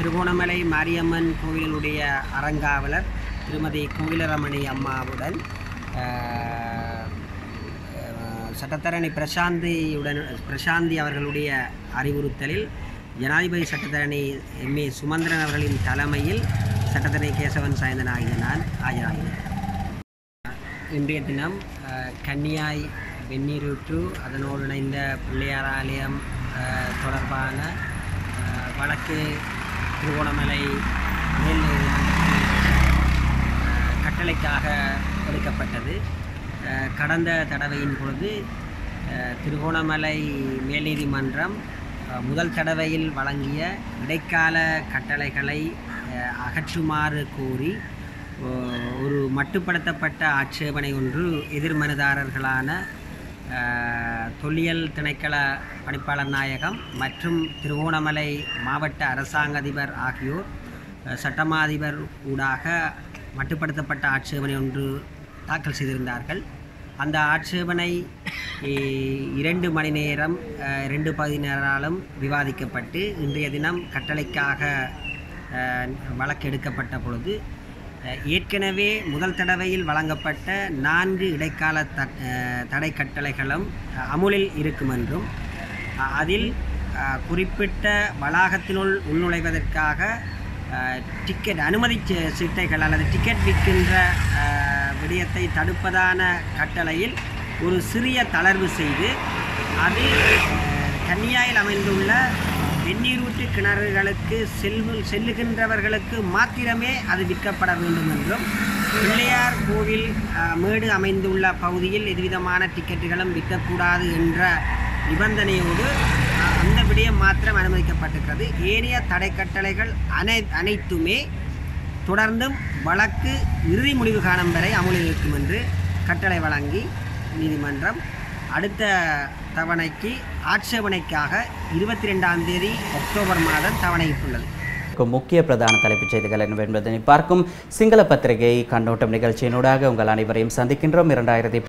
திருகோணமலை மாரியம்மன் கோவிலினுடைய அறங்காவலர் திருமதி கோவிலரமணி அம்மாவுடன் அஹ், அஹ், சட்டத்தரணி பிரசாந்தியுடன் பிரசாந்தி அவர்களுடைய அறிவுறுத்தலில் ஜனாதிபதி சட்டத்தரணி எம் ஏ சுமந்திரன் அவர்களின் தலைமையில் சட்டத்தரணி கேசவன் சாய்ந்தன் ஆகிய நான் ஆஜராகினேன் இன்றைய தினம் அஹ், கன்னியாய் வெந்நீரூற்று அதனோடு இணைந்த பிள்ளையார் ஆலயம் அஹ், தொடர்பான அஹ், வழக்கு திருவோணமலை மேல் நீதிமன்றத்தில் அஹ், கட்டளைக்காக எடுக்கப்பட்டது அஹ், கடந்த தடவையின் பொழுது அஹ், திருகோணமலை மேல் நீதிமன்றம் அஹ், முதல் தடவையில் வழங்கிய இடைக்கால கட்டளைகளை அஹ், அகற்றுமாறு கோரி ஒ- ஒரு மட்டுப்படுத்தப்பட்ட ஆட்சேபனை ஒன்று எதிர்மனுதாரர்களான அஹ், தொல்லியல் திணைக்கள பணிப்பாளர் நாயகம் மற்றும் திருவோணமலை மாவட்ட அரசாங்க அதிபர் ஆகியோர் அஹ், சட்டமா அதிபர் ஊடாக மட்டுப்படுத்தப்பட்ட ஆட்சேபனை ஒன்று தாக்கல் செய்திருந்தார்கள் அந்த ஆட்சேபனை இ- இரண்டு மணி நேரம் அஹ், இரண்டு பகுதியினராலும் விவாதிக்கப்பட்டு இன்றைய தினம் கட்டளைக்காக அஹ், வழக்கு எடுக்கப்பட்ட பொழுது அஹ், ஏற்கனவே முதல் தடவையில் வழங்கப்பட்ட நான்கு இடைக்கால த அஹ், தடை கட்டளைகளும் அஹ், அமுலில் இருக்கும் என்றும் அஹ், அதில் அஹ், குறிப்பிட்ட வளாகத்தினுள் உள்நுழைவதற்காக அஹ், டிக்கெட் அனுமதி சீ- சீட்டைகள் அல்லது டிக்கெட் விற்கின்ற அஹ், விடயத்தை தடுப்பதான கட்டளையில் ஒரு சிறிய தளர்வு செய்து அது அஹ், கன்னியாயில் அமைந்துள்ள வெந்நீரூற்று கிணறுகளுக்கு செல்வு செல்லுகின்றவர்களுக்கு மாத்திரமே அது விற்கப்பட வேண்டும் என்றும் பிள்ளையார் கோவில் அஹ், மேடு அமைந்துள்ள பகுதியில் எதுவிதமான டிக்கெட்டுகளும் விற்கக்கூடாது என்ற நிபந்தனையோடு அஹ், அந்த விடயம் மாத்திரம் அனுமதிக்கப்பட்டிருக்கிறது ஏனைய தடை கட்டளைகள் அனை அனைத்துமே தொடர்ந்தும் வழக்கு இறுதி முடிவு காணும் வரை அமுலில் இருக்கும் என்று கட்டளை வழங்கி நீதிமன்றம் அடுத்த தவணைக்கு ஆட்சேபனைக்காக இருபத்தி ரெண்டாம் தேதி அக்டோபர் மாதம் தவணையிட்டுள்ளது இருக்கும் முக்கிய பிரதான தலைப்புச் செய்திகள் என்னவென்பதனை பார்க்கும் சிங்கள பத்திரிகை கண்ணோட்டம் நிகழ்ச்சியினூடாக உங்கள் அனைவரையும் சந்திக்கின்றோம் இரண்டாயிரத்தி